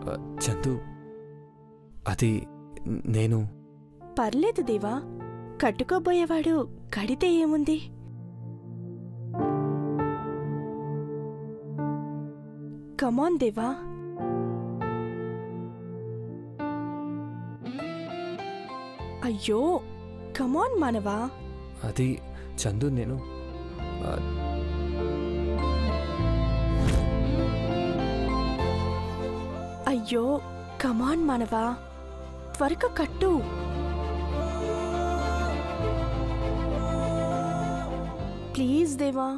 ఆ, చందు అది నేను పర్లేదు దేవా కట్టుకోబోయేవాడు కడితే ఏముంది కమాన్ దేవా అయ్యో కమాన్ మానవా అది చందు నేను ఆ, అయ్యో కమాన్ మానవా త్వరగా కట్టు ప్లీజ్ దేవా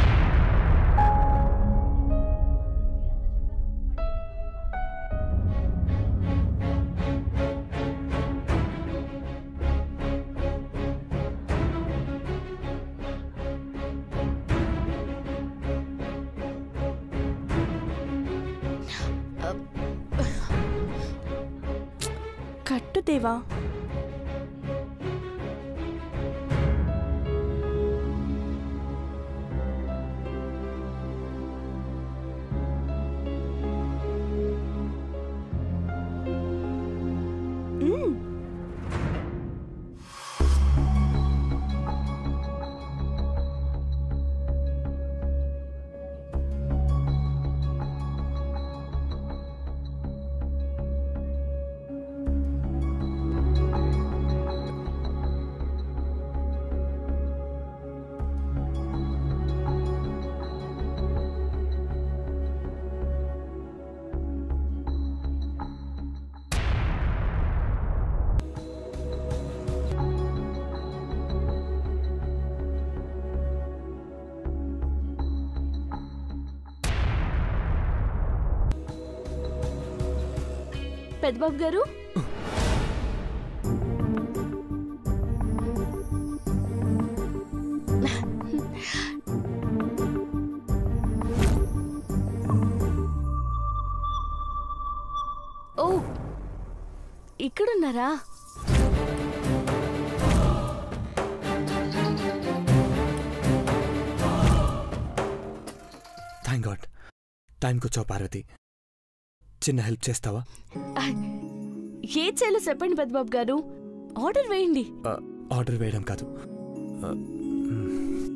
కట్టు దేవా మ్మ్. పెద్దబాబు గారు ఓ ఇక్కడున్నారా థ్యాంక్ గాడ్ టైంకి వచ్చావు పార్వతి చిన్న హెల్ప్ చేస్తావా ఏ చేయాలో చెప్పండి పెద్దబాబు గారు ఆర్డర్ వేయండి ఆ, ఆర్డర్ వేయడం కాదు ఆ, మ్,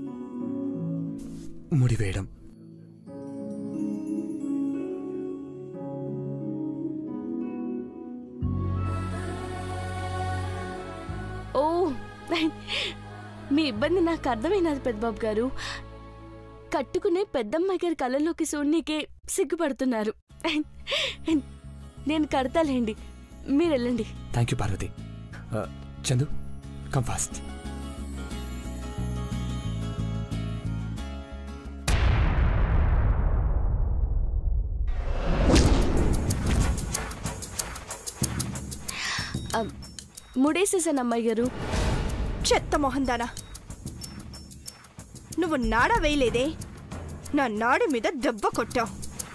ముడి వేయడం ఓ మీ ఇబ్బంది నాకు అర్థమైనది పెద్దబాబు గారు కట్టుకునే పెద్దమ్మాయి గారి కళ్ళలోకి చూడనీకే సిగ్గుపడుతున్నారు నేను కడతాలేండి మీరు వెళ్ళండి థ్యాంక్ యూ పార్వతి ఆ, చందు కమ్ ఫాస్ట్ ఆ, ముడేసేసాను అమ్మాయి గారు చెత్త మొహందానా నువ్వు నాడ వేయలేదే నా నాడు మీద దెబ్బ కొట్టావు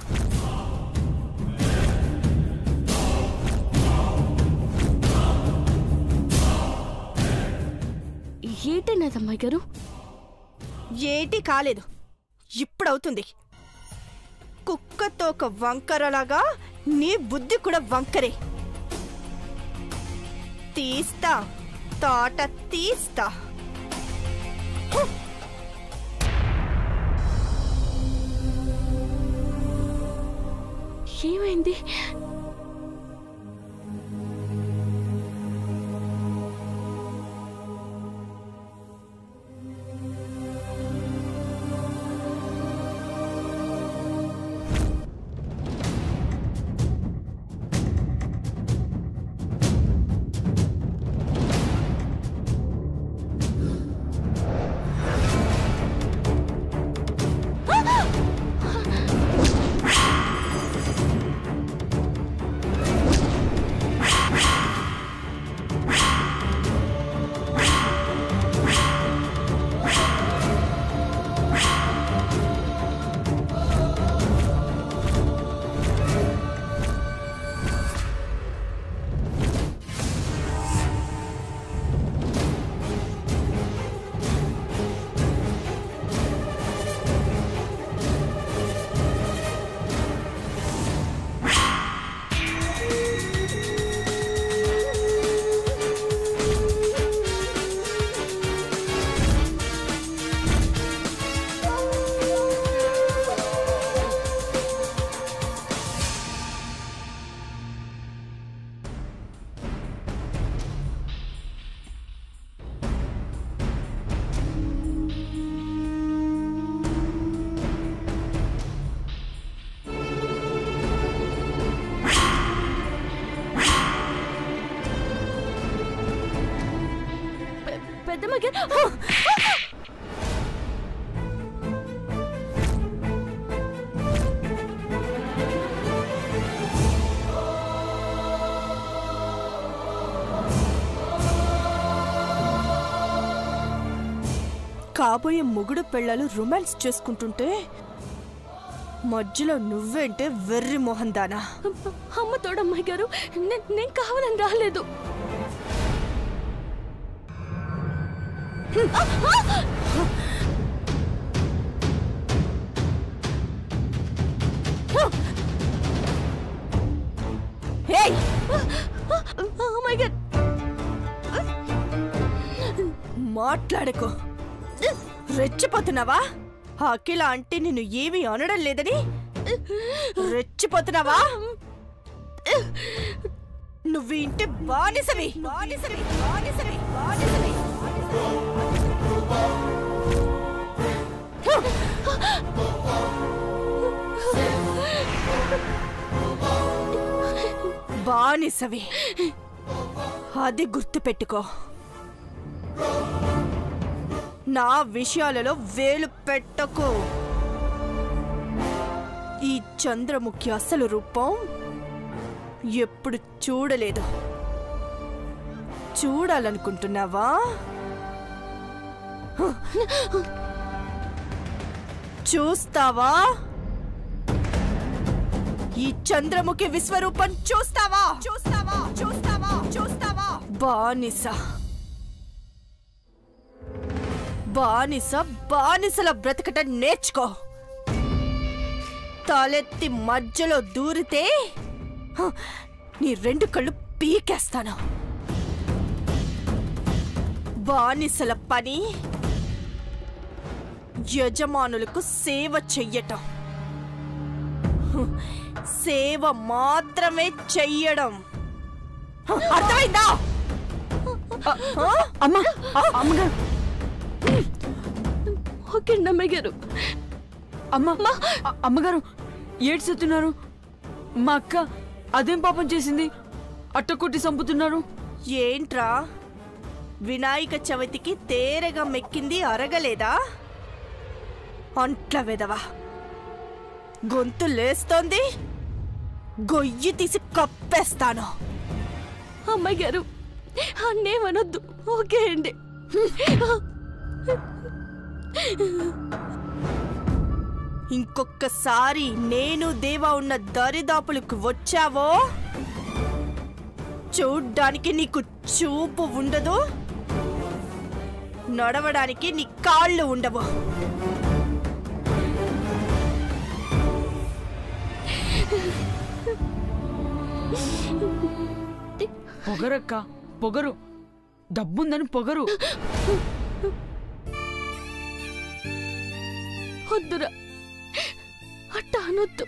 ఏటైనది అమ్మాయి గారు ఏటి కాలేదు ఇప్పుడవుతుంది కుక్కతో ఒక వంకరలాగా నీ బుద్ధి కూడా వంకరే తీస్తా తాట తీస్తా ఏమైంది మై గాడ్ కాబోయే మొగుడు పెళ్ళాలు రొమాన్స్ చేసుకుంటుంటే మధ్యలో నువ్వేంటే వెర్రి మోహన్ దానా అమ్మ తోడమ్మాయి గారు నే- నేను కావాలని రాలేదు ఏయ్ అమ్మాయి గారు మాట్లాడకు రెచ్చిపోతున్నావా ఆ అఖిల అంటే నిన్ను ఏమీ అనడం లేదని రెచ్చిపోతున్నావా నువ్వు ఇంటి బానిసవి బానిసవి బానిసవి బానిసవి బానిసవి అది గుర్తుపెట్టుకో నా విషయాలలో వేలు పెట్టకు ఈ చంద్రముఖి అసలు రూపం ఎప్పుడు చూడలేదు చూడాలనుకుంటున్నావా చూస్తావా ఈ చంద్రముఖి విశ్వరూపం చూస్తావా చూస్తావా చూస్తావా చూస్తావా బానిస బానిస బానిసల బ్రతకటం నేర్చుకో తలెత్తి మధ్యలో దూరితే హ, నీ రెండు కళ్ళు పీకేస్తాను బానిసల పని యజమానులకు సేవ చెయ్యటం హ, సేవ మాత్రమే చెయ్యడం హ, అర్థమైందా హ? అమ్మా అమ్మగారు ఓకే అండి అమ్మాయి గారు అమ్మ అ- అమ్మగారు ఏడ్చెత్తున్నారు మా అక్క అదేం పాపం చేసింది అట్ట కొట్టి చంపుతున్నారు ఏంట్రా వినాయక చవితికి తేరగా మెక్కింది అరగలేదా అంట్ల వెదవా గొంతు లేస్తోంది గొయ్యి తీసి కప్పేస్తాను అమ్మాయి గారు అన్నేమనొద్దు ఓకే అండి ఇంకొక్కసారి నేను దేవా ఉన్న దరిదాపులకు వచ్చావో చూడ్డానికి నీకు చూపు ఉండదు నడవడానికి నీ కాళ్ళు ఉండవు పొగరక్క పొగరు డబ్బుందని పొగరు వద్దురా అట్ట అనొద్దు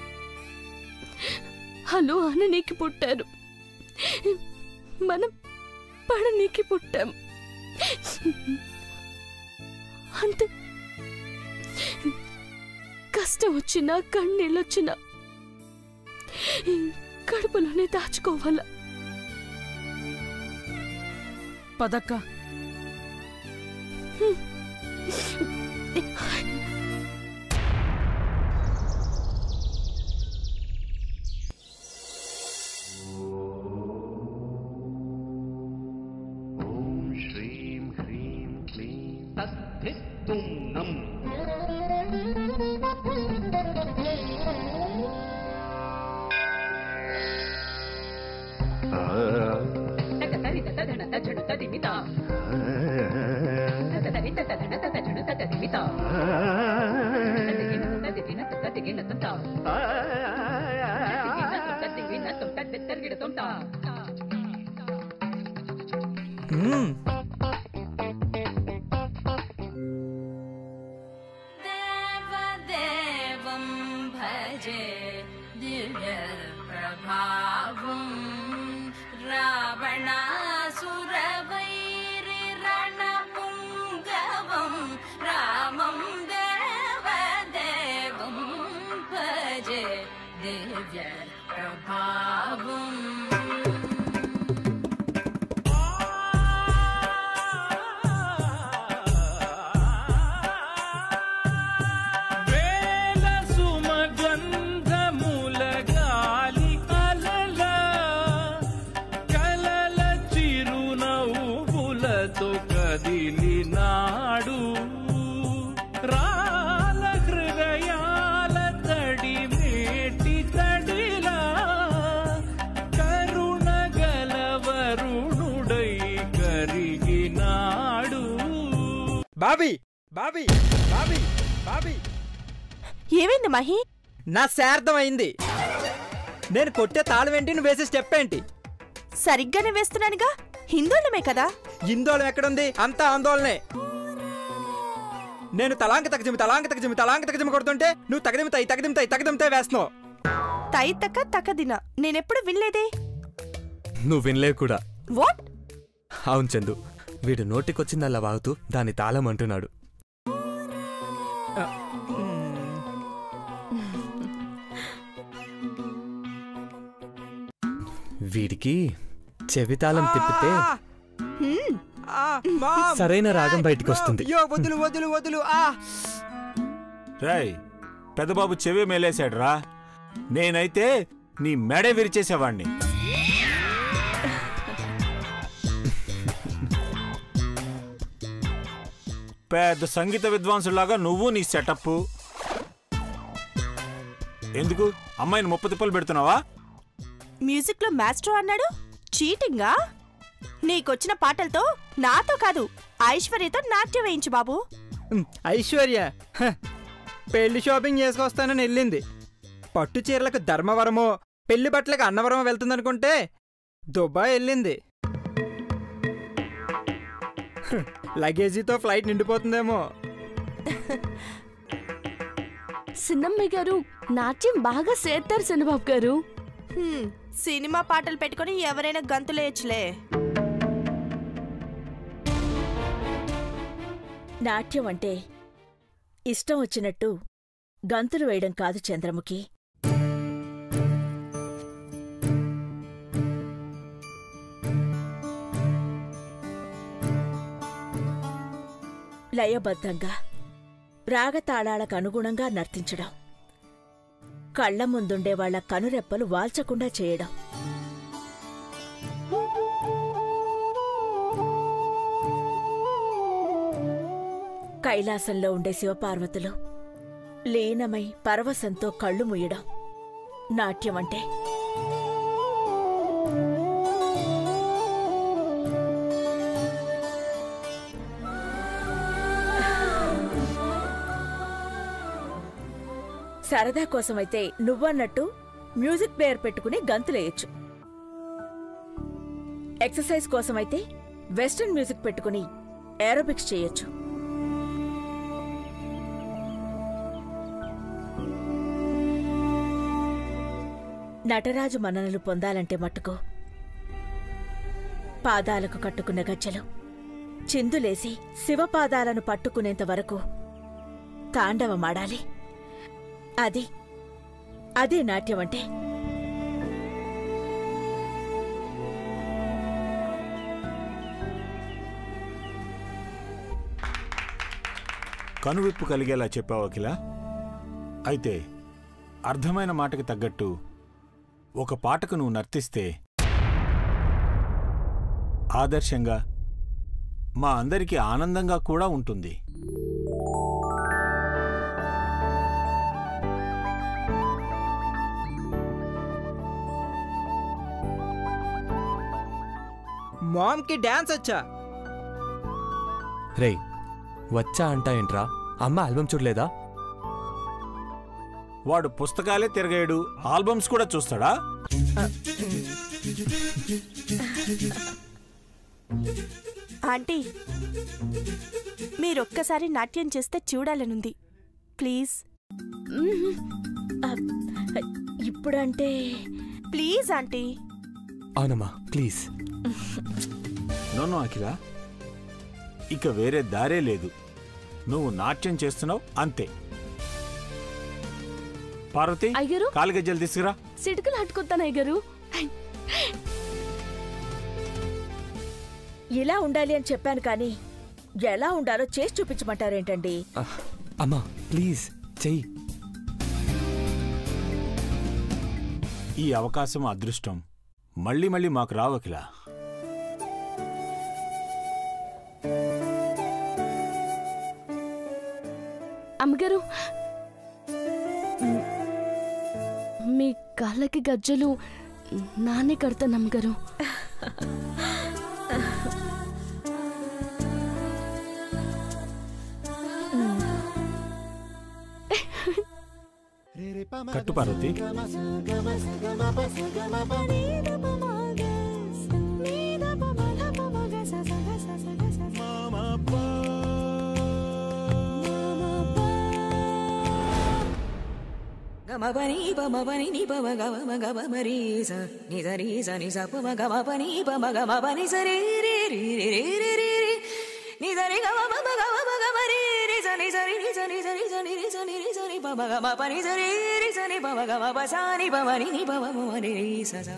హలో అననీకి పుట్టారు మనం పడనీకి పుట్టాం అంతే కష్టం వచ్చినా కన్నీళ్ళు వచ్చినా కడుపులోనే దాచుకోవాలా పదక్క ॐ श्रीं ह्रीं क्लीं तद्धिस्तुं नम् మ్మ్. देवदेवं भजे दिव्यप्रभावम् रावणासुरवैरिरणपुङ्गवं रामं देवदेवं भजे दिव्यप्रभावम् బాబీ బాబీ బాబీ బాబీ ఏమైంది మహి నా శార్థం అయింది నేను కొట్టే తాళం ఏంటి నువ్వు వేసే స్టెప్ ఏంటి సరిగ్గానే వేస్తున్నానుగా హిందువులమే కదా ఇందోళం ఎక్కడుంది అంతా ఆందోళనే నేను తలాంక తగజిమి తలాంక తగజిమి తలాంక తగజిమి కొడుతుంటే నువ్వు తగదిమితాయి తగదిమితాయి తగదిమితాయి వేస్తున్నావు తై తక్క తక్కదిన నేనెప్పుడు వినలేదే నువ్వు వినలేవు కూడా వాట్ అవును చందు వీడు నోటికొచ్చిందల్లా వాగుతూ దాని తాళం అంటున్నాడు వీడికి చెవి తాళం తిప్పితే ఆ, మామ్. సరైన రాగం ఆ, బయటికి వస్తుంది. అయ్యో వదులు వదులు వదులు ఆ రాయ్ పెద్దబాబు చెవి మేలేశాడురా నేనైతే నీ మెడ విరిచేసేవాణ్ణి పెద్ద సంగీత విద్వాంసులాగా నువ్వు నీ సెటప్ ఎందుకు అమ్మాయిని ముప్ప తిప్పలు పెడుతున్నావా మ్యూజిక్ లో మాస్టర్ అన్నాడు చీటింగా నీకొచ్చిన పాటలతో నాతో కాదు ఐశ్వర్యతో నాట్యం వేయించు బాబు ఉమ్, ఐశ్వర్య హ, పెళ్లి షాపింగ్ చేసుకొస్తానని వెళ్ళింది పట్టు చీరలకు ధర్మవరమో పెళ్లి బట్టలకు అన్నవరమో వెళ్తుందనుకుంటే దుబాయ్ వెళ్ళింది హ, లగేజీతో ఫ్లైట్ నిండిపోతుందేమో సిన్నమ్మ గారు నాట్యం బాగా చేస్తారు సిన్నబాబు గారు హ్మ్, సినిమా పాటలు పెట్టుకొని ఎవరైనా గంతులేయచ్చులే నాట్యం అంటే ఇష్టం వచ్చినట్టు గంతులు వేయడం కాదు చంద్రముఖి లయబద్ధంగా రాగతాళాలకు అనుగుణంగా నర్తించడం కళ్ల ముందుండే వాళ్ళ కనురెప్పలు వాల్చకుండా చేయడం కైలాసంలో ఉండే శివపార్వతులు లీనమై పరవశంతో కళ్ళు ముయ్యడం నాట్యం అంటే సరదా కోసమైతే నువ్వన్నట్టు మ్యూజిక్ ప్లేయర్ పెట్టుకుని గంతులేయచ్చు ఎక్సర్సైజ్ కోసమైతే వెస్టర్న్ మ్యూజిక్ పెట్టుకుని ఏరోబిక్స్ చేయొచ్చు నటరాజు మన్ననలు పొందాలంటే మట్టుకు పాదాలకు కట్టుకున్న గజ్జలు చిందులేసి శివపాదాలను పట్టుకునేంత వరకు తాండవమాడాలి అది అదే నాట్యం అంటే కనువిప్పు కలిగేలా చెప్పావు అఖిల అయితే అర్థమైన మాటకి తగ్గట్టు ఒక పాటకు నువ్వు నర్తిస్తే ఆదర్శంగా మా అందరికీ ఆనందంగా కూడా ఉంటుంది మామ్కి డాన్స్ వచ్చా రేయ్ వచ్చా అంటా ఏంట్రా అమ్మ ఆల్బమ్ చూడలేదా వాడు పుస్తకాలే తిరగేయడు ఆల్బమ్స్ కూడా చూస్తాడా ఆంటీ మీరొక్కసారి నాట్యం చేస్తే చూడాలనుంది ప్లీజ్ ఇప్పుడంటే ప్లీజ్ ఆంటీ అవునమ్మా ప్లీజ్ నోను అఖిల ఇక వేరే దారే లేదు నువ్వు నాట్యం చేస్తున్నావు అంతే పార్వతి అయ్యగారు కాలిగజ్జలు తీసుకురా సిటుకులు హట్టుకొత్తాను అయ్యగారు ఇలా ఉండాలి అని చెప్పాను కానీ ఎలా ఉండాలో చేసి చూపించమంటారేంటండి అహ్, అమ్మా ప్లీజ్ చెయ్యి ఈ అవకాశం అదృష్టం మళ్ళీ మళ్ళీ మాకు రావకిలా అమ్మగారు మ్, మీ కాళ్ళకి గజ్జలు నానే కడతాను అమ్మగారు కట్టు పార్వతి గమ పని పమ పని ని పమ గమ మ గమ మరి స ని స రి స ని స పమ గమ పని పమ గమ పని స రి రి రి రి రి రి రి రి ని స రి గమ పమ గమ మ గమ రి రి స ని స రి రి స ని స రి స ని రి స ని రి స ని పమ గమ పని స రి రి స ని పమ గమ ప స ని పమ ని ని పమ మ రి రి స స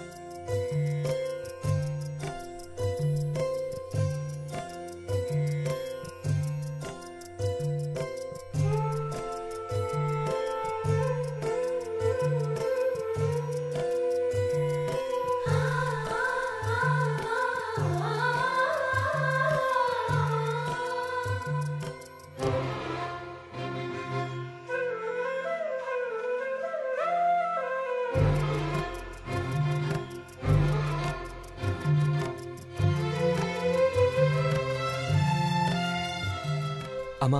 అమ్మా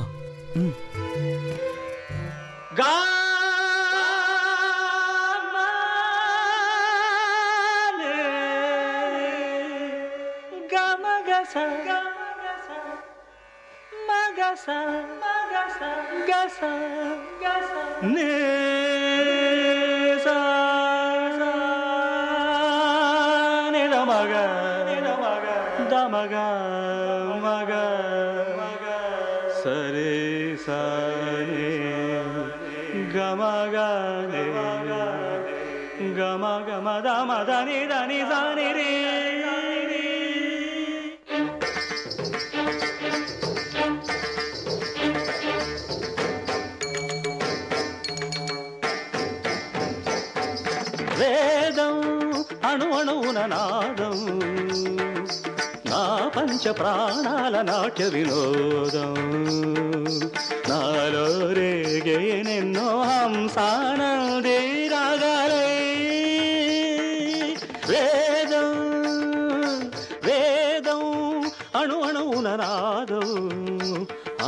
సరే సరే గమగనే గమ గమ దమ దని దని సని రే వేదం అణు అణువున నాదం నా పంచ ప్రాణాల నాట్య వినోదం నాలో రేగేనెన్నో హంసానందే రాగాలై వేదం వేదం అణు అణువున నాదం ఆ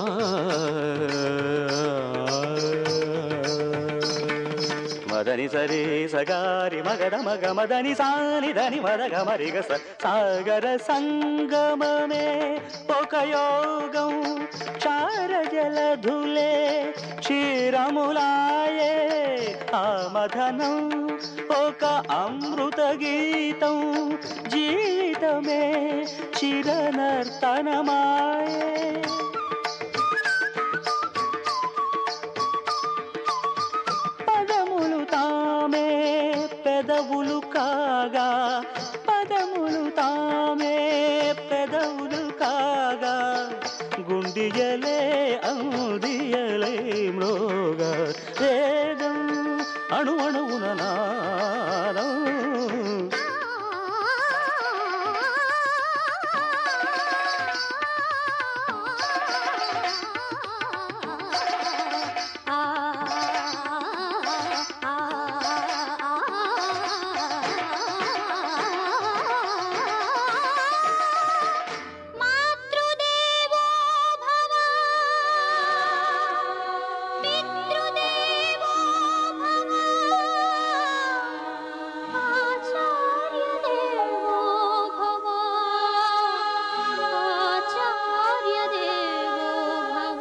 మదని సరే సగారి మగడ మగ మదని సాని దని మదగ మరిగ స సాగర సంగమమే ఒక యోగం చార జలధులే క్షీరములాయే ఆ మథనం ఒక అమృత గీతం జీవితమే చిరనర్తనమాయే పదములు తామే పెదవులు కాగా పదములు తామే పెదవులు కాగా గుండియలే అందియలే మ్రోగా వేదం అణు అణువున నాదం మాతృదేవో భవ పితృదేవో భవ ఆచార్యదేవో భవ ఆచార్యదేవో భవ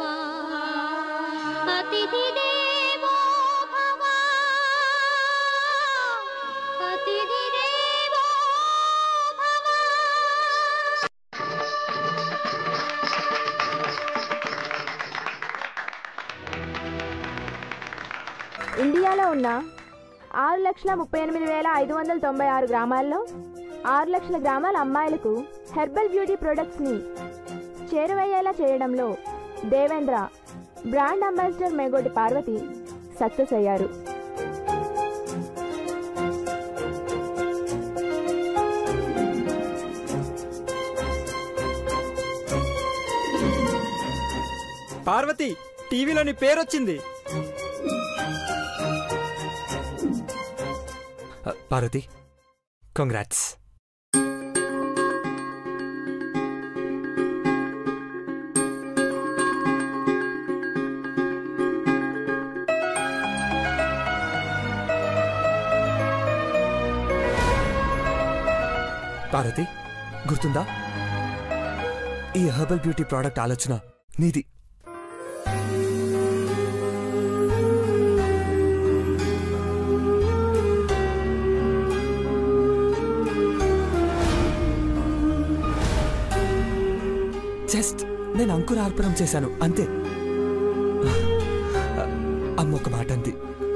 అతిథిదేవో భవ అతిథిదేవో భవ ఇండియాలో ఉన్న ఆరు లక్షల ముప్పై ఎనిమిది వేల ఐదు వందల తొంభై ఆరు గ్రామాల్లో ఆరు లక్షల గ్రామాల అమ్మాయిలకు హెర్బల్ బ్యూటీ ప్రొడక్ట్స్ని చేరువయ్యేలా చేయడంలో Devendra brand ambassador Megoti Parvathi success అయ్యారు పార్వతి టీవీలో నీ పేరొచ్చింది ఆ, పార్వతి కంగ్రాట్స్ పార్వతి గుర్తుందా ఈ హెర్బల్ బ్యూటీ ప్రోడక్ట్ ఆలోచన నీది జస్ట్ నేను అంకురార్పణం చేశాను అంతే అమ్మ ఒక మాట అంది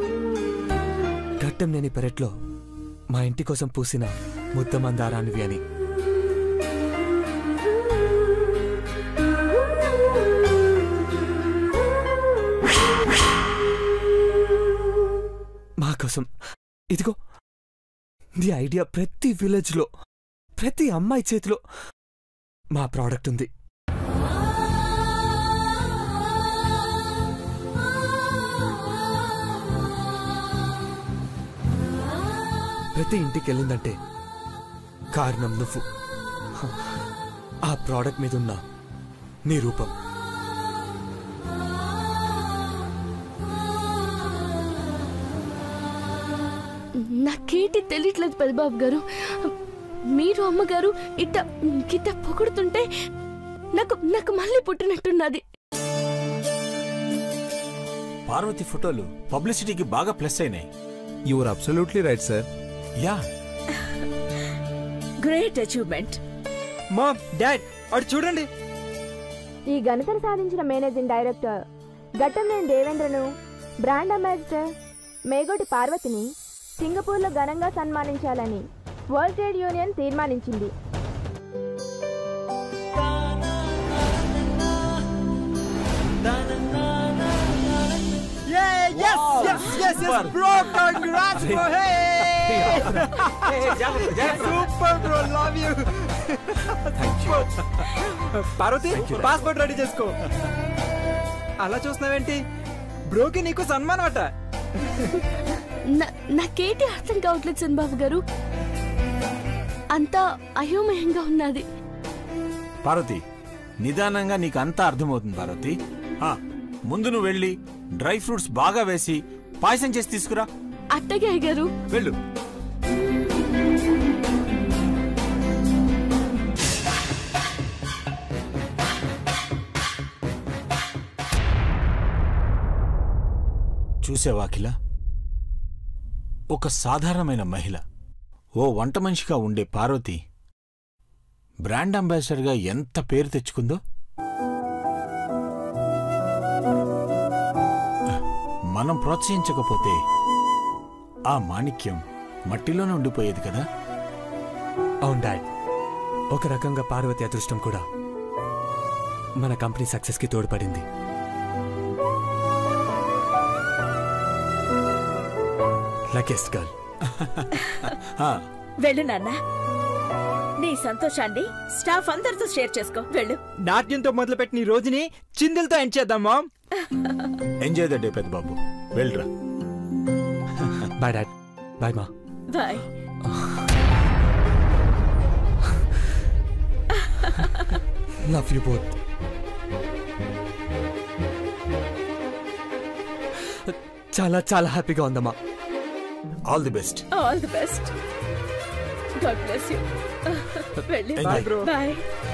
ఘట్టం లేని పెరట్లో మా ఇంటి కోసం పూసిన ముద్ద మందారానివి అని మా కోసం ఇదిగో నీ ఐడియా ప్రతి విలేజ్లో ప్రతి అమ్మాయి చేతిలో మా ప్రోడక్ట్ ఉంది ప్రతి ఇంటికి వెళ్ళిందంటే కారణం నువ్వు హ, ఆ ప్రోడక్ట్ మీద ఉన్న నీ రూపం నాకేంటి తెలియట్లేదు పెద్దబాబు గారు మీరు అమ్మగారు ఇట్ట గిట్ట పొగుడుతుంటే నాకు నాకు మళ్ళీ పుట్టినట్టున్నది పార్వతి ఫోటోలు పబ్లిసిటీకి బాగా ప్లస్ అయినాయి your absolutely right sir yeah great achievement మా డాడ్ అటు చూడండి ఈ ఘనతను సాధించిన మేనేజింగ్ డైరెక్టర్ ఘట్టంనేని దేవేంద్రను బ్రాండ్ అంబాసిడర్ మేగోటి పార్వతిని సింగపూర్లో ఘనంగా సన్మానించాలని వరల్డ్ ట్రేడ్ యూనియన్ తీర్మానించింది yes, yes, yes, yes, bro, congrats, bro, hey! Super, bro, love you. Parvathi passport ready చేసుకో అలా చూస్తున్నావేంటి బ్రోకి నీకు సన్మానం అట నా- నాకేంటి అర్థం కావట్లేదు చంద్రబాబు గారు అంతా అయోమయంగా ఉన్నది పార్వతి నిదానంగా నీకు అంతా అర్థమవుతుంది పార్వతి ఆ, ముందు నువ్వు వెళ్ళి డ్రై ఫ్రూట్స్ బాగా వేసి పాయసం చేసి తీసుకురా అట్టగే గారు వెళ్ళు చూసావాకిల ఒక సాధారణమైన మహిళ ఓ వంట మనిషిగా ఉండే పార్వతి బ్రాండ్ అంబాసిడర్గా ఎంత పేరు తెచ్చుకుందో మనం ప్రోత్సహించకపోతే ఆ మాణిక్యం మట్టిలోనే ఉండిపోయేది కదా అవును డాడ్ ఒక రకంగా పార్వతి అదృష్టం కూడా మన కంపెనీ సక్సెస్కి తోడ్పడింది లకెస్ట్ గర్ల్ వెళ్ళు నాన్న నీ సంతోషాన్ని స్టాఫ్ అందరితో షేర్ చేసుకో వెళ్ళు నాట్యంతో మొదలుపెట్టిన ఈ రోజుని చిందులతో ఎండ్ చేద్దాం మామ్ ఎంజాయ్ ద డే పెద్ద బాబు వెళ్ళరా బాయ్ డాడ్ బాయ్ మా బాయ్ లవ్ యూ బోత్ చాలా చాలా హ్యాపీగా ఉందమ్మా all the best all the best god bless you వెళ్ళి Bye, bro. బాయ్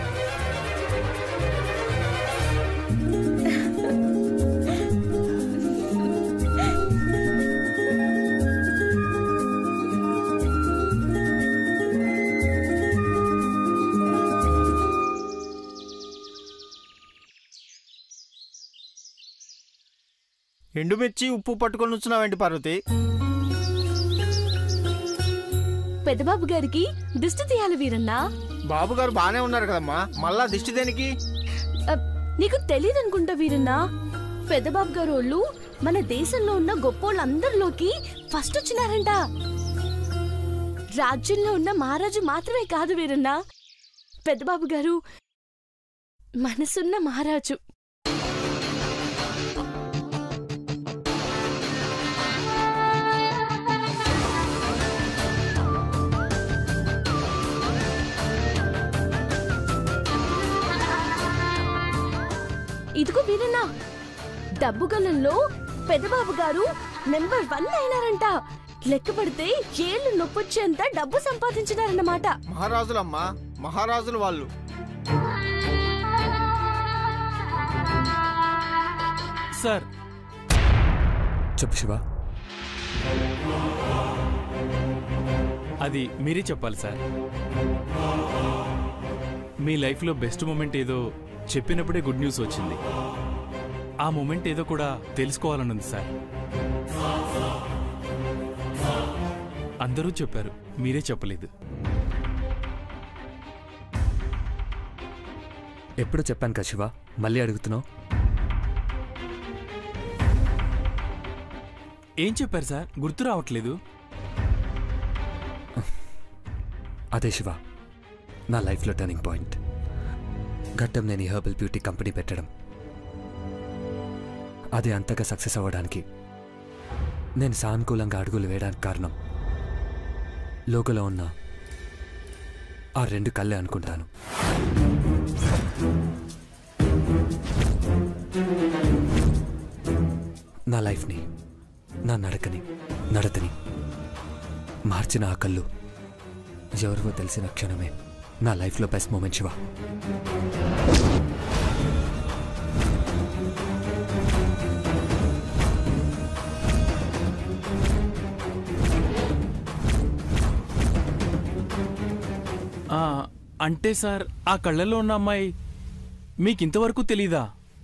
ఎండుమిర్చి ఉప్పు పట్టుకొని వచ్చినావేంటి పార్వతి పెద్దబాబు గారికి దిష్టి తీయాలి వీరన్నా బాబు గారు బానే ఉన్నారు కదమ్మా మళ్ళా దిష్టి దేనికి అ, నీకు తెలియదు అనుకుంటా వీరన్నా పెద్దబాబు గారు వాళ్ళు మన దేశంలో ఉన్న గొప్పోళ్ళందరిలోకి ఫస్ట్ వచ్చినారంట రాజ్యంలో ఉన్న మహారాజు మాత్రమే కాదు వీరన్నా పెద్దబాబు గారు మనసున్న మహారాజు ఇదిగో వీరన్నా డబ్బు గల్లంలో పెద్దబాబు గారు నెంబర్ వన్ అయినారంట లెక్క పడితే ఏళ్ళు నొప్పొచ్చేంత డబ్బు సంపాదించినారన్నమాట మహారాజులమ్మా మహారాజులు వాళ్ళు సార్ చెప్పు శివ అది మీరే చెప్పాలి సార్ మీ లైఫ్లో బెస్ట్ మూమెంట్ ఏదో చెప్పినప్పుడే గుడ్ న్యూస్ వచ్చింది ఆ మూమెంట్ ఏదో కూడా తెలుసుకోవాలనుంది సార్ అందరూ చెప్పారు మీరే చెప్పలేదు ఎప్పుడో చెప్పాను కదా శివ మళ్ళీ అడుగుతున్నావు ఏం చెప్పారు సార్ గుర్తు రావట్లేదు అదే శివ నా లైఫ్లో టర్నింగ్ పాయింట్ ఘట్టం నేను ఈ హెర్బల్ బ్యూటీ కంపెనీ పెట్టడం అది అంతగా సక్సెస్ అవ్వడానికి నేను సానుకూలంగా అడుగులు వేయడానికి కారణం లోకలో ఉన్న ఆ రెండు కళ్ళే అనుకుంటాను నా లైఫ్ని నా నడకని నడతని మార్చిన ఆ కళ్ళు ఎవరివో తెలిసిన క్షణమే నా లైఫ్లో బెస్ట్ మూమెంట్ శివ ఆ, అంటే సార్ ఆ కళ్ళల్లో ఉన్న అమ్మాయి మీకు ఇంతవరకు తెలీదా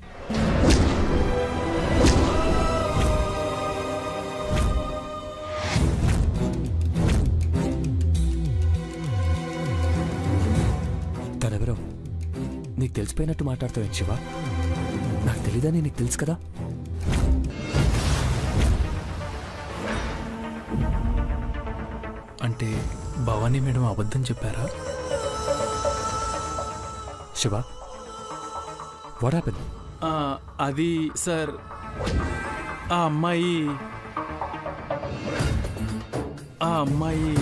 తనెవరో నీకు తెలిసిపోయినట్టు మాట్లాడుతావు ఏం శివ నాకు తెలీదని నీకు తెలుసు కదా అంటే భవానీ మేడం అబద్ధం చెప్పారా శివ వాట్ హ్యాపెన్ ఆ, అది సార్ ఆ అమ్మాయి ఆ అమ్మాయి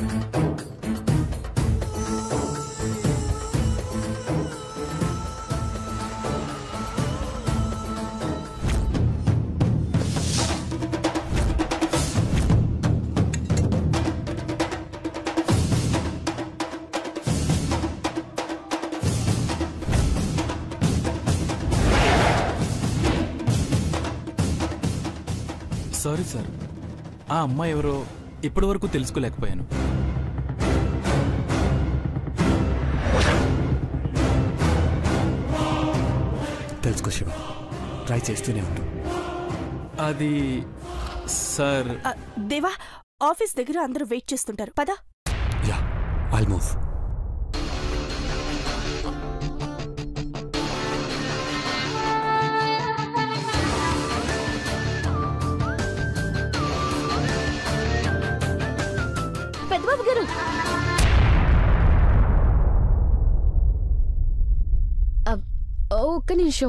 సారీ సార్ ఆ అమ్మాయి ఎవరో ఇప్పటి వరకు తెలుసుకోలేకపోయాను తెలుసుకో శివ ట్రై చేస్తూనే ఉండు అది సార్ ఆ, దేవా ఆఫీస్ దగ్గర అందరూ వెయిట్ చేస్తుంటారు పద యా ఐల్ మూవ్ పెద్దబాబు గారు అబ్, ఓ, ఒక్క నిమిషం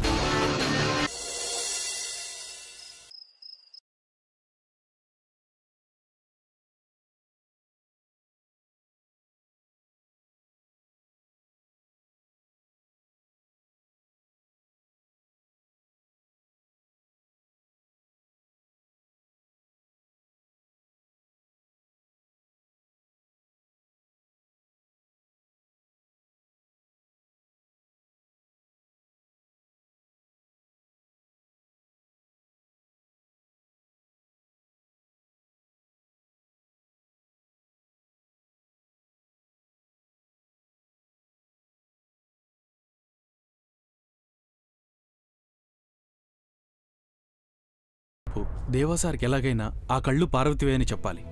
దేవా సార్కి ఎలాగైనా ఆ కళ్ళు పార్వతివే అని చెప్పాలి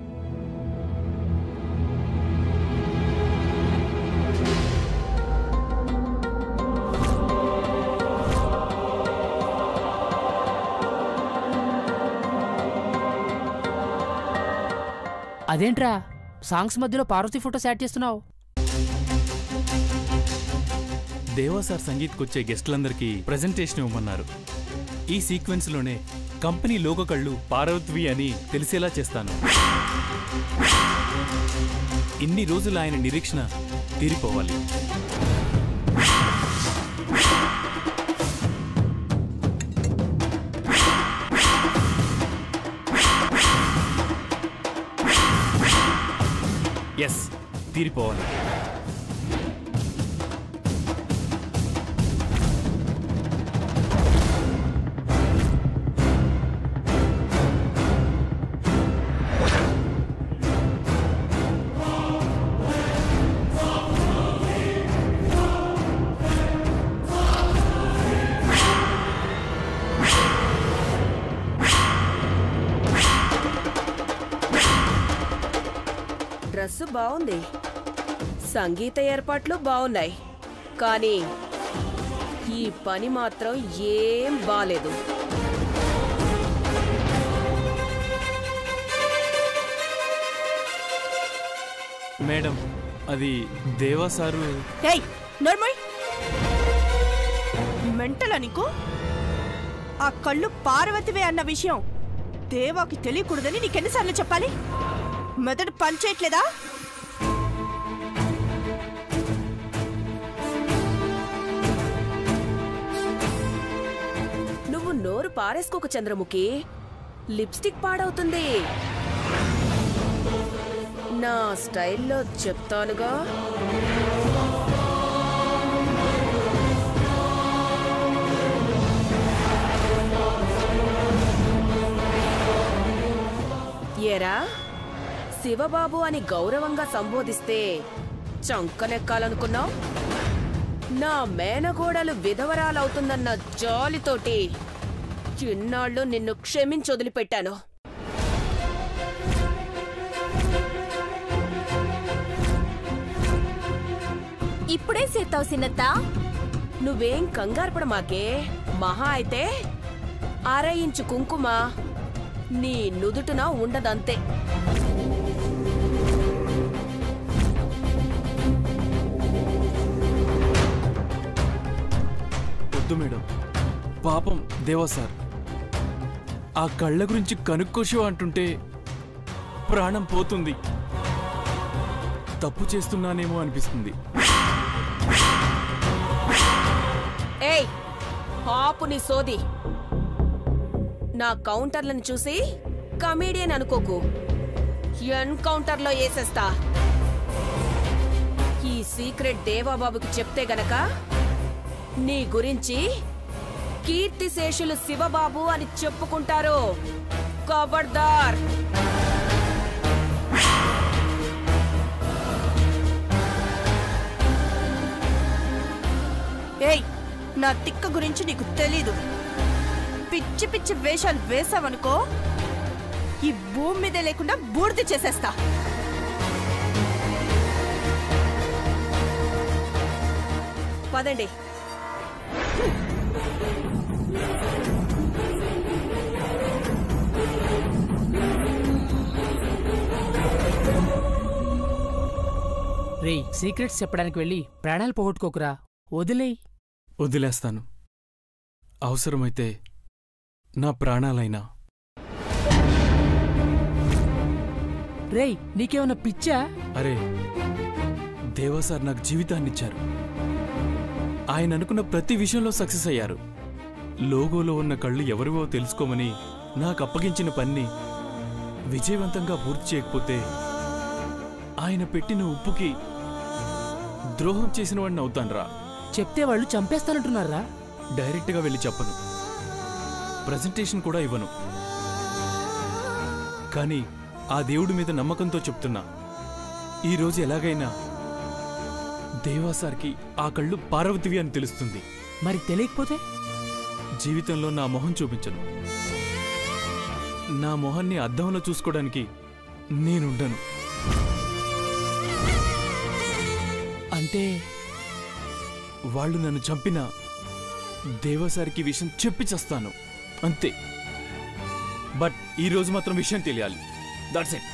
అదేంట్రా సాంగ్స్ మధ్యలో పార్వతి ఫోటోస్ యాడ్ చేస్తున్నావు దేవా సార్ సంగీత్కి వచ్చే గెస్టులందరికీ ప్రజెంటేషన్ ఇవ్వమన్నారు ఈ సీక్వెన్స్లోనే కంపెనీ లోగో కళ్ళు పార్వతివి అని తెలిసేలా చేస్తాను ఇన్ని రోజులు ఆయన నిరీక్షణ తీరిపోవాలి ఎస్ తీరిపోవాలి డ్రెస్సు బాగుంది సంగీత ఏర్పాట్లు బాగున్నాయి కానీ ఈ పని మాత్రం ఏం బాలేదు మేడం అది దేవా సారు ఏయ్ నోర్మోయ్ మెంటలా నీకు ఆ కళ్ళు పార్వతివే అన్న విషయం దేవాకి తెలియకూడదని నీకెన్నిసార్లు చెప్పాలి మెదడు పనిచేయట్లేదా నువ్వు నోరు పారేసుకోకు చంద్రముఖి లిప్స్టిక్ పాడవుతుంది నా స్టైల్లో చెప్తానుగా ఏరా శివబాబు అని గౌరవంగా సంబోధిస్తే చంకనెక్కాలనుకున్నావు నా మేనగోడలు విధవరాలవుతుందన్న జాలితోటి చిన్నాళ్ళు నిన్ను క్షమించి వదిలిపెట్టాను ఇప్పుడే సేతావు సిన్నత్త నువ్వేం కంగారు పడమాకే మహా అయితే అర ఇంచు కుంకుమ నీ నుదుటున ఉండదంతే వద్దు మేడం పాపం దేవా సార్ ఆ కళ్ళ గురించి కనుక్కోషో అంటుంటే ప్రాణం పోతుంది తప్పు చేస్తున్నానేమో అనిపిస్తుంది ఏయ్ ఆపు నీ సోది నా కౌంటర్లను చూసి కమేడియన్ అనుకోకు ఎన్కౌంటర్లో వేసేస్తా ఈ సీక్రెట్ దేవాబాబుకి చెప్తే గనక నీ గురించి కీర్తిశేషులు శివబాబు అని చెప్పుకుంటారు కబర్దార్ ఏయ్ నా తిక్క గురించి నీకు తెలీదు పిచ్చి పిచ్చి వేషాలు వేసావనుకో ఈ భూమి మీదే లేకుండా బూడిద చేసేస్తా పదండి రేయ్ సీక్రెట్స్ చెప్పడానికి వెళ్ళి ప్రాణాలు పోగొట్టుకోకురా వదిలేయ్ వదిలేస్తాను అవసరమైతే నా ప్రాణాలైనా రేయ్ నీకేమన్నా పిచ్చా అరే దేవా సార్ నాకు జీవితాన్నిచ్చారు ఆయన అనుకున్న ప్రతి విషయంలో సక్సెస్ అయ్యారు లోగోలో ఉన్న కళ్ళు ఎవరివో తెలుసుకోమని నాకు అప్పగించిన పన్ని విజయవంతంగా పూర్తి చేయకపోతే ఆయన పెట్టిన ఉప్పుకి ద్రోహం చేసిన వాడిని అవుతాన్రా చెప్తే వాళ్ళు చంపేస్తానంటున్నారా డైరెక్ట్గా వెళ్ళి చెప్పను ప్రజెంటేషన్ కూడా ఇవ్వను కానీ ఆ దేవుడి మీద నమ్మకంతో చెప్తున్నా ఈరోజు ఎలాగైనా దేవా సార్కి ఆ కళ్ళు పార్వతివి అని తెలుస్తుంది మరి తెలియకపోతే జీవితంలో నా మొహం చూపించను నా మొహాన్ని అద్దంలో చూసుకోవడానికి నేనుండను అంటే వాళ్ళు నన్ను చంపిన దేవసారికి విషయం చెప్పి చేస్తాను అంతే బట్ ఈ రోజు మాత్రం విషయం తెలియాలి దట్స్ ఇట్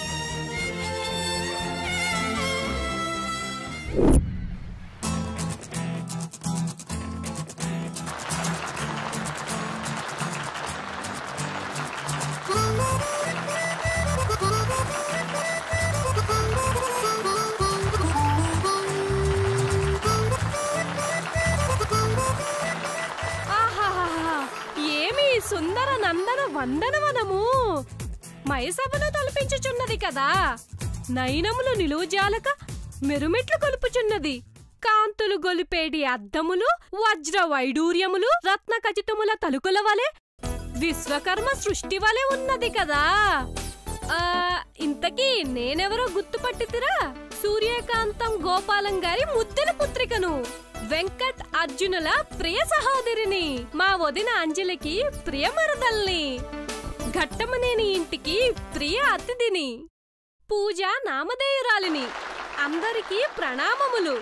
ఆహాహాహా ఏమి సుందర నందన వందనవనము మైసభను తలపించుచున్నది కదా నయనములు నిలువుజాలక మెరుమెట్లు కొలుపుచున్నది కాంతులు గొలిపేడి అద్దములు వజ్ర వైడూర్యములు రత్న ఖచితముల తలుకుల వలె విశ్వకర్మ సృష్టి వలె ఉన్నది కదా ఆ ఇంతకీ నేనెవరో గుర్తుపట్టితిరా సూర్యకాంతం గోపాలం గారి ముద్దుల పుత్రికను వెంకట్ అర్జునుల ప్రియ సహోదరిని మా వదిన అంజలికి ప్రియ మరదల్ని ఘట్టమనేని ఇంటికి ప్రియ అతిథిని పూజ నామధేయురాలిని అందరికీ ప్రణామములు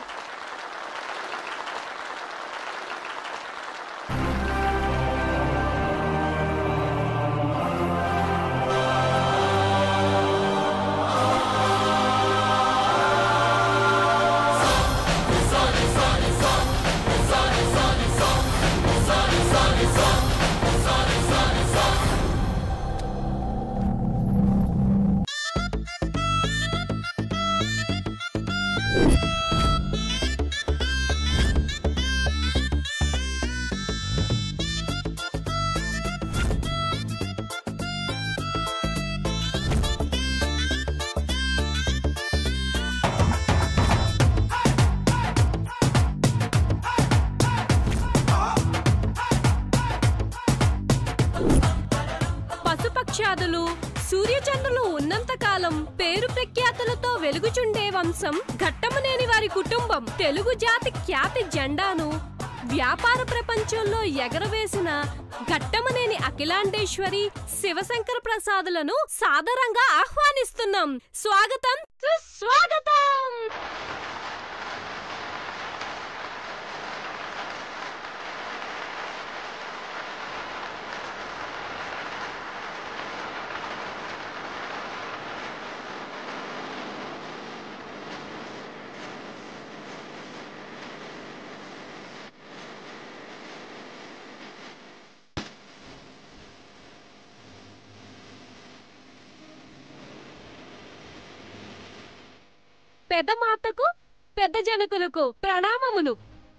పశుపక్షాదులు సూర్యచంద్రులు ఉన్నంతకాలం పేరు ప్రఖ్యాతులతో వెలుగుచుండే వంశం ఘట్టమనేని వారి కుటుంబం తెలుగు జాతి ఖ్యాతి జెండాను వ్యాపార ప్రపంచంలో ఎగరవేసిన ఘట్టమనేని అఖిలాండేశ్వరి శివశంకర ప్రసాదులను సాదరంగా ఆహ్వానిస్తున్నాం స్వాగతం సుస్వాగతం పెద్ద మాతకు పెద్ద జనకులకు ప్రణామములు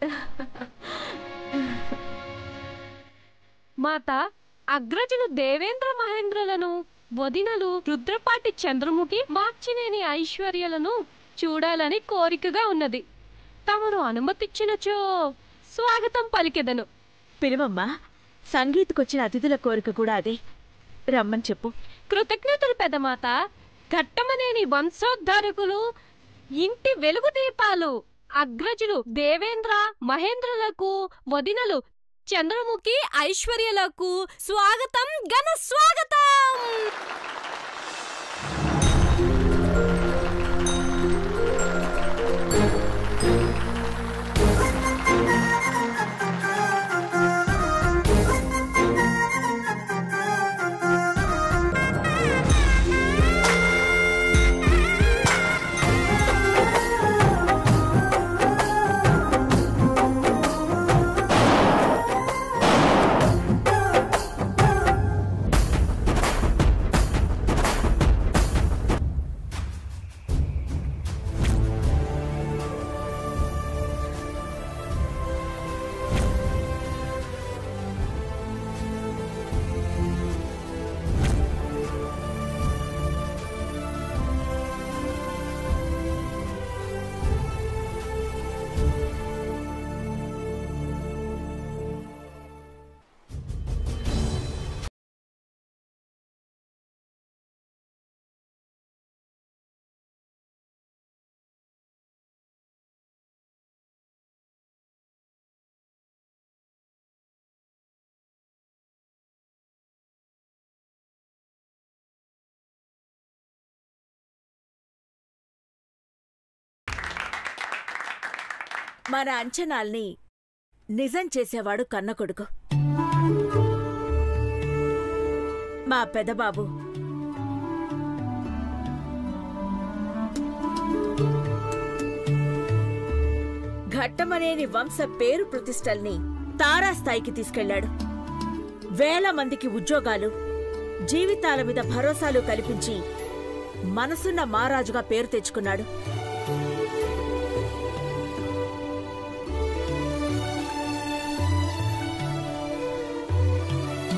మాత అగ్రజులు దేవేంద్ర మహేంద్రులను వదినలు రుద్రపాటి చంద్రముఖి మార్చినేని ఐశ్వర్యలను చూడాలని కోరికగా ఉన్నది తమరు అనుమతిచ్చినచో స్వాగతం పలికెదను పిలువమ్మా సంగీత్కొచ్చిన అతిథుల కోరిక కూడా అదే రమ్మని చెప్పు కృతజ్ఞతలు పెద్దమాత ఘట్టమనేని వంశోద్ధారకులు ఇంటి వెలుగు దీపాలు అగ్రజులు దేవేంద్ర మహేంద్రులకు వదినలు చంద్రముఖి ఐశ్వర్యలకు స్వాగతం ఘన స్వాగతం మన అంచనాల్ని నిజం చేసేవాడు కన్న కొడుకు మా పెదబాబు ఘట్టమనేని వంశ పేరు ప్రతిష్టల్ని తారాస్థాయికి తీసుకెళ్లాడు వేల మందికి ఉద్యోగాలు జీవితాల మీద భరోసాలు కల్పించి మనసున్న మారాజుగా పేరు తెచ్చుకున్నాడు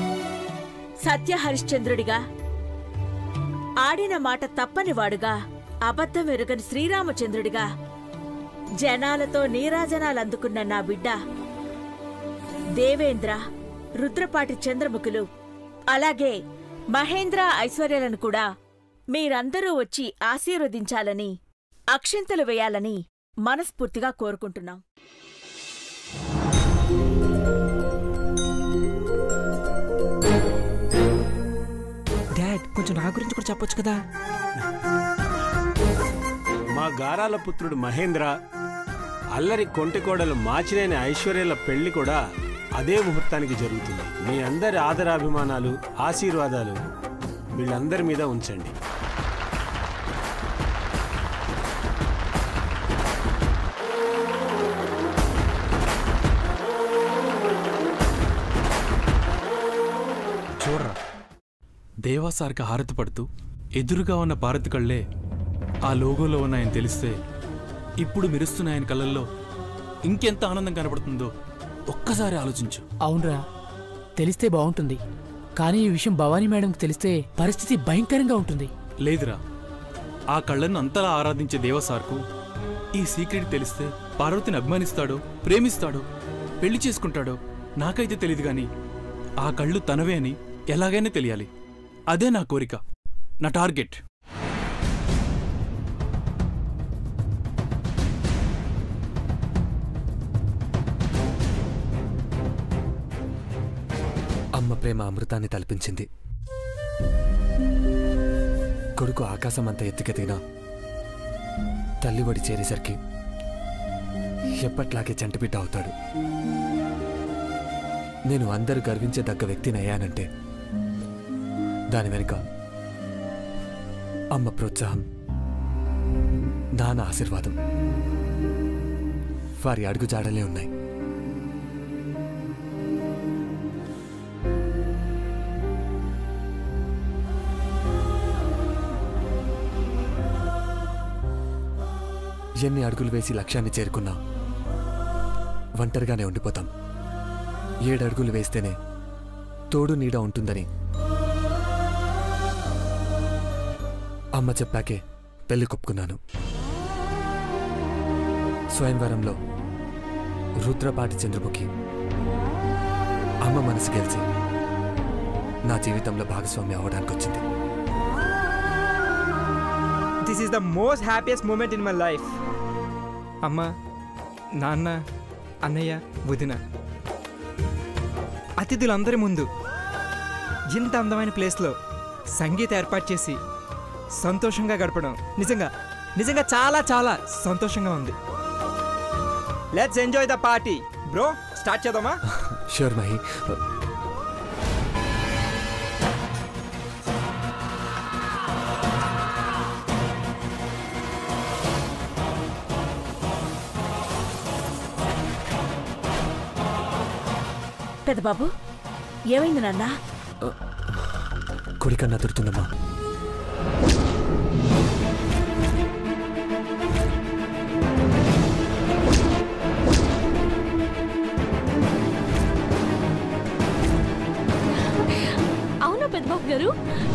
సత్య హరిశ్చంద్రుడిగా ఆడిన మాట తప్పనివాడుగా అబద్ధం ఎరుగని శ్రీరామచంద్రుడిగా జనాలతో నీరాజనాలందుకున్న నా బిడ్డ దేవేంద్ర రుద్రపాటి చంద్రముఖులు అలాగే మహేంద్ర ఐశ్వర్యాలను కూడా మీరందరూ వచ్చి ఆశీర్వదించాలని అక్షింతలు వేయాలని మనస్ఫూర్తిగా కోరుకుంటున్నాం డాడ్ కొంచెం నా గురించి కూడా చెప్పొచ్చు కదా మా గారాల పుత్రుడు మహేంద్ర అల్లరి కొంటికోడలు మాచినేని ఐశ్వర్యాల పెళ్లి కూడా అదే ముహూర్తానికి జరుగుతుంది మీ అందరి ఆదరాభిమానాలు ఆశీర్వాదాలు వీళ్ళందరి మీద ఉంచండి చూడరా దేవాసార్కి హారతి పడుతూ ఎదురుగా ఉన్న భారతి కళ్ళే ఆ లోగోలో ఉన్నాయని తెలిస్తే ఇప్పుడు మెరుస్తున్న ఆయన కళ్ళల్లో ఇంకెంత ఆనందం కనపడుతుందో ఒక్కసారి ఆలోచించు అవునరా తెలిస్తే బాగుంటుంది కానీ ఈ విషయం భవానీ మేడంకి తెలిస్తే పరిస్థితి భయంకరంగా ఉంటుంది లేదురా ఆ కళ్ళను అంతలా ఆరాధించే దేవసార్కు ఈ సీక్రెట్ తెలిస్తే పార్వతిని అభిమానిస్తాడో ప్రేమిస్తాడో పెళ్లి చేసుకుంటాడో నాకైతే తెలియదు గాని ఆ కళ్ళు తనవే అని ఎలాగైనా తెలియాలి అదే నా కోరిక నా టార్గెట్ అమ్మ ప్రేమ అమృతాన్ని తలపించింది కొడుకు ఆకాశం అంత ఎత్తుకెదిగినా తల్లి ఒడి చేరేసరికి ఎప్పట్లాగే చంటిబిడ్డ అవుతాడు నేను అందరూ గర్వించదగ్గ వ్యక్తిని అయ్యానంటే దాని వెనుక అమ్మ ప్రోత్సాహం నాన్న ఆశీర్వాదం వారి అడుగుజాడలే ఉన్నాయి ఎన్ని అడుగులు వేసి లక్ష్యాన్ని చేరుకున్నా ఒంటరిగానే ఉండిపోతాం ఏడు అడుగులు వేస్తేనే తోడు నీడ ఉంటుందని అమ్మ చెప్పాకే పెళ్లి కొప్పుకున్నాను స్వయంవరంలో రుద్రపాటి చంద్రముఖి అమ్మ మనసు గెలిచి నా జీవితంలో భాగస్వామి అవ్వడానికి వచ్చింది this is the most happiest moment in my life అమ్మ నాన్న అన్నయ్య వదిన అతిథులందరి ముందు ఇంత అందమైన ప్లేస్లో సంగీత ఏర్పాటు చేసి సంతోషంగా గడపడం నిజంగా నిజంగా చాలా చాలా సంతోషంగా ఉంది let's enjoy the party bro start చేద్దామా షూర్ మహి పెద్దబాబు ఏమైంది నాన్నా కుడికన్నా తుడుతుందమ్మా అవునా పెద్దబాబు గారు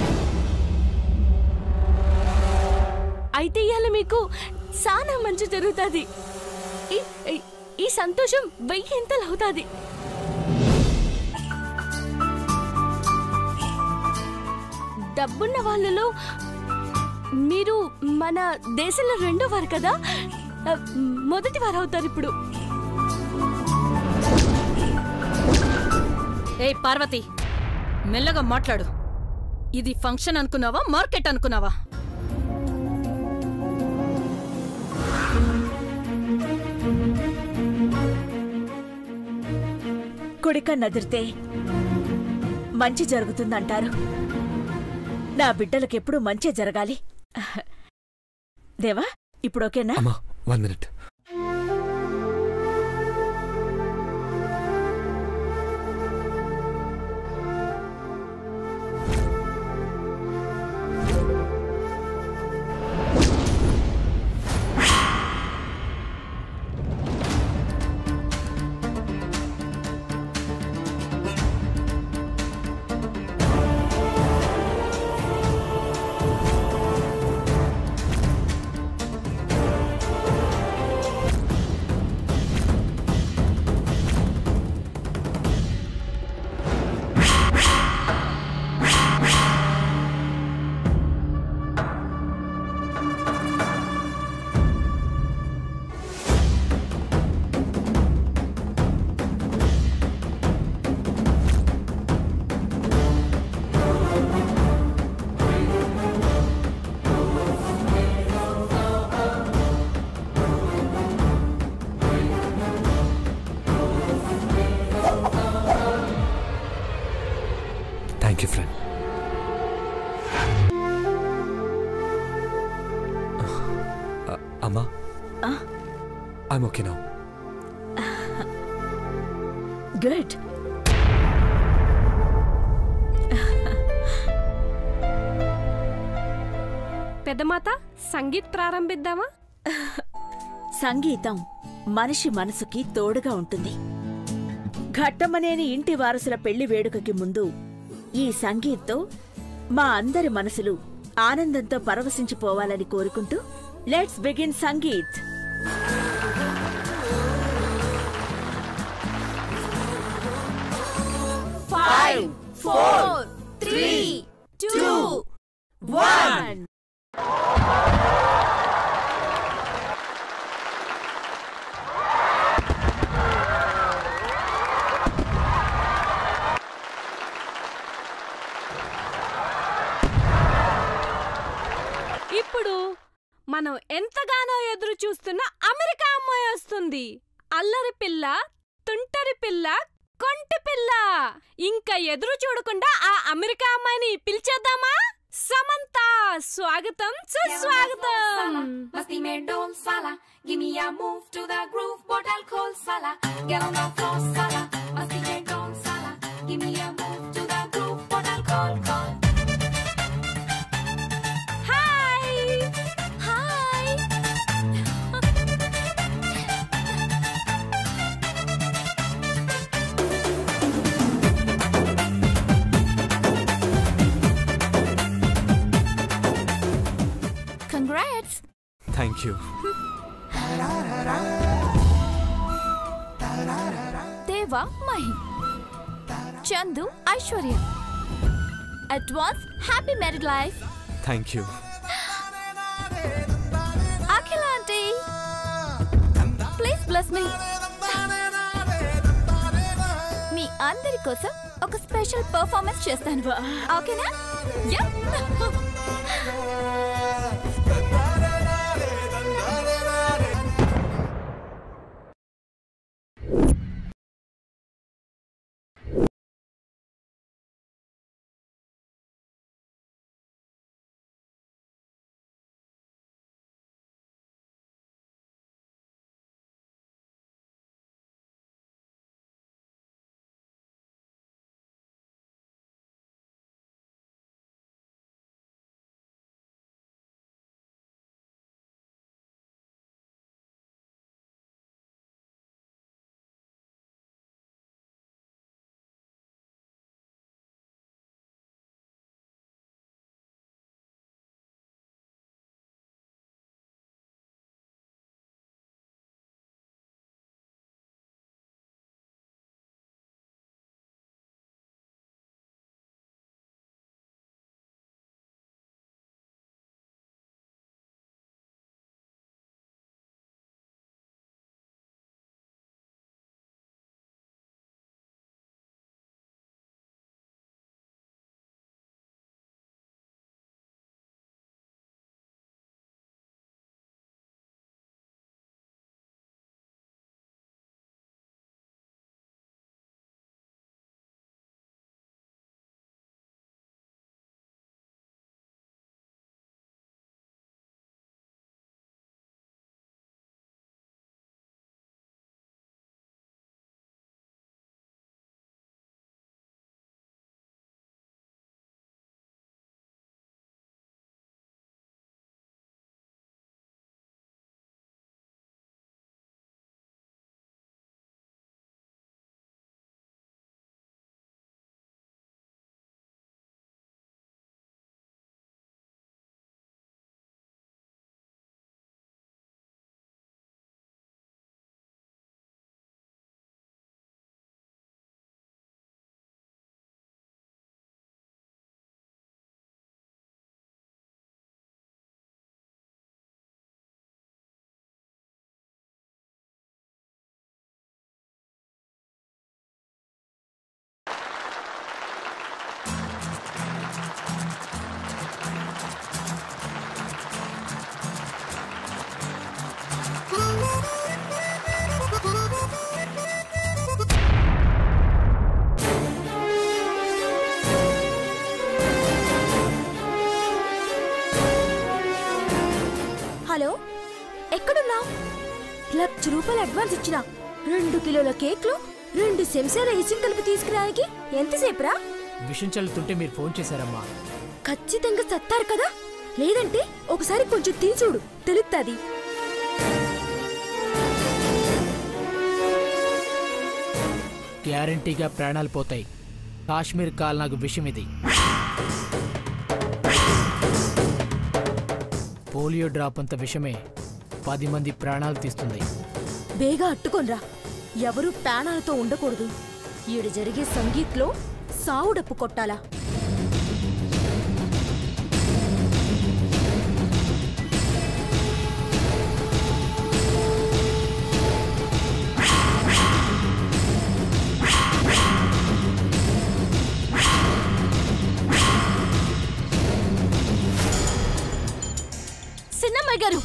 అయితే ఇవాళ మీకు చాలా మంచి జరుగుతుంది ఈ- ఈ- ఈ సంతోషం వెయ్యి ఎంతలు అవుతుంది డబ్బున్న వాళ్ళలో మీరు మన దేశంలో రెండో వారు కదా ఆ, మొదటి వారు అవుతారు ఇప్పుడు ఏయ్ పార్వతి మెల్లగా మాట్లాడు ఇది ఫంక్షన్ అనుకున్నావా మార్కెట్ అనుకున్నావా కుడిక నదిరితే మంచి జరుగుతుందంటారు నా బిడ్డలకెప్పుడు మంచి జరగాలి దేవా ఇప్పుడు ఓకేనా అమ్మా one minute I'm okay now good పెద్దమాత సంగీత్ ప్రారంభిద్దామా సంగీతం మనిషి మనసుకి తోడుగా ఉంటుంది ఘట్టమనేని ఇంటి వారసుల పెళ్లి వేడుకకి ముందు ఈ సంగీత్తో మా అందరి మనసులు ఆనందంతో పరవశించిపోవాలని కోరుకుంటూ let's begin sangeet Five, four, three, two, one. ఇప్పుడు మనం ఎంతగానో ఎదురు చూస్తున్న అమెరికా అమ్మాయి వస్తుంది అల్లరి పిల్ల తుంటరి పిల్ల కొంటి పిల్ల ఇంకా ఎదురు చూడకుండా ఆ అమెరికా అమ్మాయిని పిలిచేద్దామా సమంత స్వాగతం సుస్వాగతం Musty made don't sala. Give me a move to the groove, what I'll call sala. Get on the floor, sala. Musty made don't sala. Give me a move to the groove, what I'll call call. Hi hi congrats thank you Deva Mahi Chandu Aishwarya advance happy married life thank you Akhila aunty please bless మీ మీ అందరి కోసం ఒక special performance చేస్తాను ఓకేనా yeah లక్ష రూపాయలు advance ఇచ్చిన రెండు కిలోల కేక్లు రెండు చెంచాల ఇసుక కలిపి తీసుకురానికి ఎంతసేపురా విషయం చల్లుతుంటే మీరు ఫోన్ చేశారమ్మా ఖచ్చితంగా సత్తారు కదా లేదంటే ఒకసారి కొంచెం తిని చూడు తెలుస్తుంది గ్యారంటీగా ప్రాణాలు పోతాయి కాశ్మీర్ కాల్ నాకు విషయం ఇది పోలియో డ్రాప్ అంత విషమే పది మంది ప్రాణాలు తీస్తుంది బేగా అట్టుకొనరా ఎవరు ప్రాణాలతో ఉండకూడదు ఈడ జరిగే సంగీత్లో సావుడప్పు కొట్టాలా సిన్నమ్మాయి గారు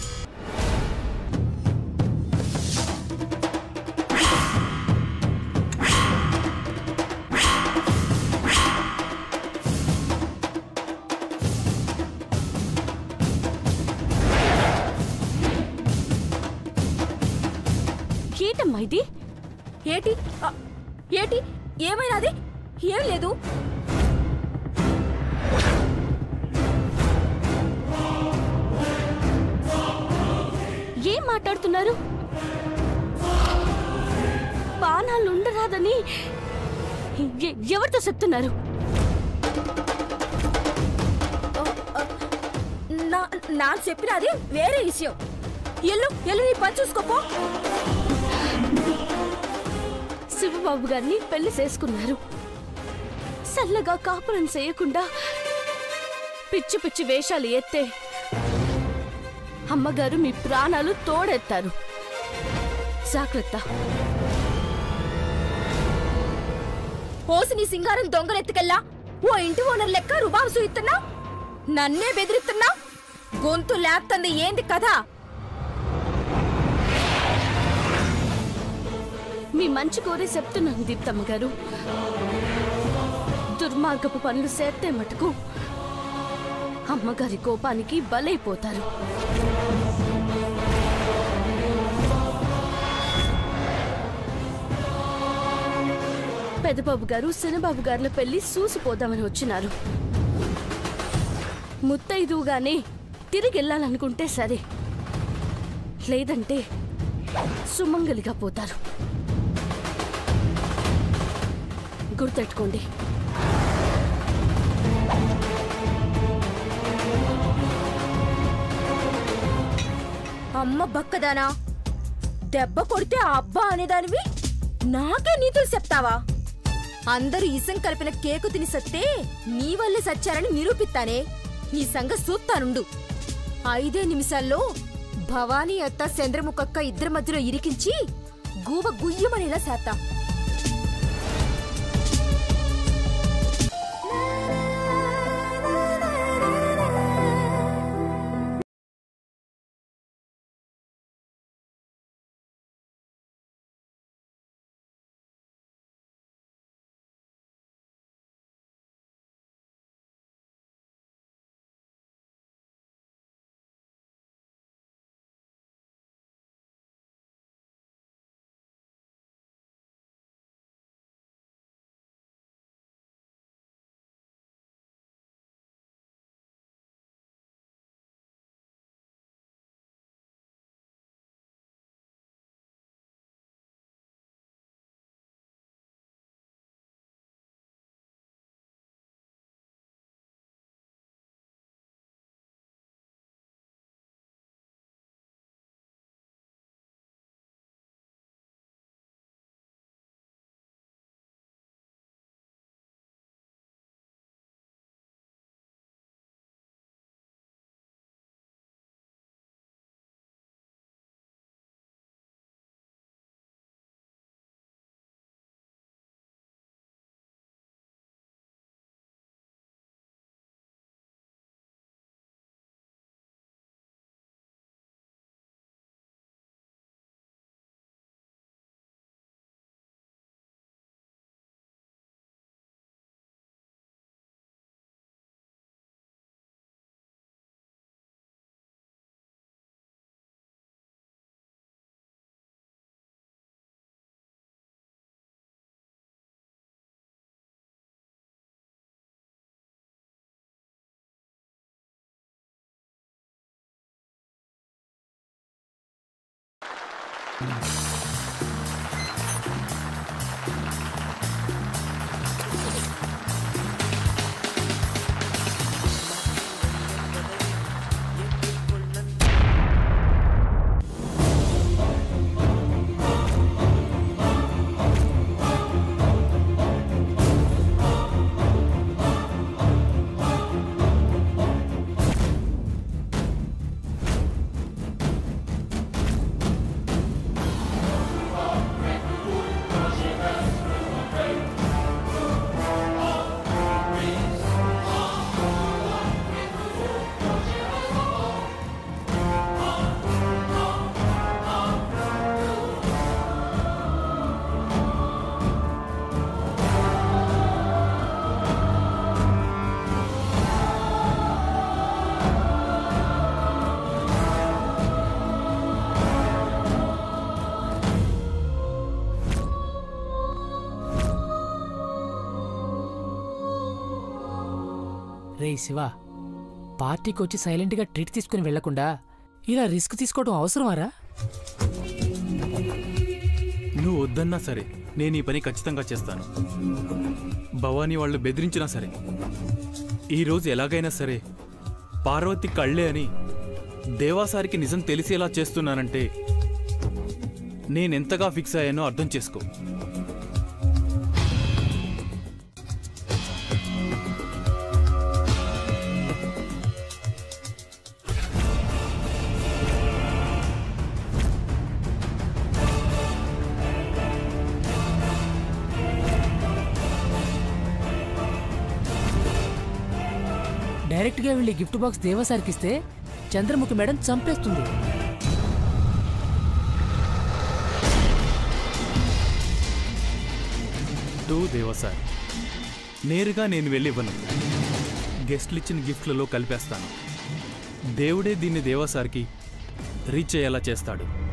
ఏంటమ్మా ఇది ఏటి ఆ, ఏటి ఏమైనాది ఏం లేదు ఏం మాట్లాడుతున్నారు బాణాలు ఉండరాదని ఎ- ఎవరితో చెప్తున్నారు నా నా చెప్పినది వేరే విషయం ఎల్లు ఎల్లు నీ పని చూసుకోపో శివబాబు గారిని పెళ్లి చేసుకున్నారు చల్లగా కాపురం చేయకుండా పిచ్చి పిచ్చి వేషాలు ఎత్తే అమ్మగారు మీ ప్రాణాలు తోడెత్తారు జాగ్రత్త పోసి నీ సింగారం దొంగలెత్తుకెళ్ళా ఓ ఇంటి ఓనర్ లెక్క రుబాబు సూయిస్తున్నా నన్నే బెదిరిస్తున్నా గొంతు లేపుతుంది ఏంది కథ మీ మంచి కోరే చెప్తున్నాను దీప్తమ్మ గారు దుర్మార్గపు పనులు చేస్తే మటుకు అమ్మగారి కోపానికి బలైపోతారు పెదబాబు గారు శనబాబు గారుల పెళ్లి చూసిపోదామని వచ్చినారు ముత్తైదుగానే తిరిగి వెళ్ళాలనుకుంటే సరే లేదంటే సుమంగలిగా పోతారు గుర్తెట్టుకోండి అమ్మ బక్కదానా దెబ్బ కొడితే ఆ అబ్బా అనేదానివి నాకే నీతులు చెప్తావా అందరూ ఇసం కలిపిన కేకు తిని సత్తే నీ వల్లే సచ్చారని నిరూపిస్తానే నీ సంగ సూత్తానుండు ఐదే నిమిషాల్లో భవానీ అత్త చంద్రముఖక్క ఇద్దరి మధ్యలో ఇరికించి గూవ గుయ్యమనేలా చేత్తా రే శివ పార్టీకి వచ్చి సైలెంట్గా ట్రీట్ తీసుకుని వెళ్లకుండా ఇలా రిస్క్ తీసుకోవడం అవసరమారా నువ్వు వద్దన్నా సరే నేను ఈ పని ఖచ్చితంగా చేస్తాను భవానీ వాళ్ళు బెదిరించినా సరే ఈరోజు ఎలాగైనా సరే పార్వతి కళ్ళే అని దేవాసారికి నిజం తెలిసేలా చేస్తున్నానంటే నేనెంతగా ఫిక్స్ అయ్యానో అర్థం చేసుకో డైరెక్ట్గా వెళ్ళి గిఫ్ట్ బాక్స్ దేవసారికి ఇస్తే చంద్రముఖి మేడం చంపేస్తుంది టూ దేవసార్ నేరుగా నేను వెళ్ళి ఇవ్వను గెస్ట్లు ఇచ్చిన గిఫ్ట్లలో కలిపేస్తాను దేవుడే దీన్ని దేవసార్కి రీచ్ అయ్యేలా చేస్తాడు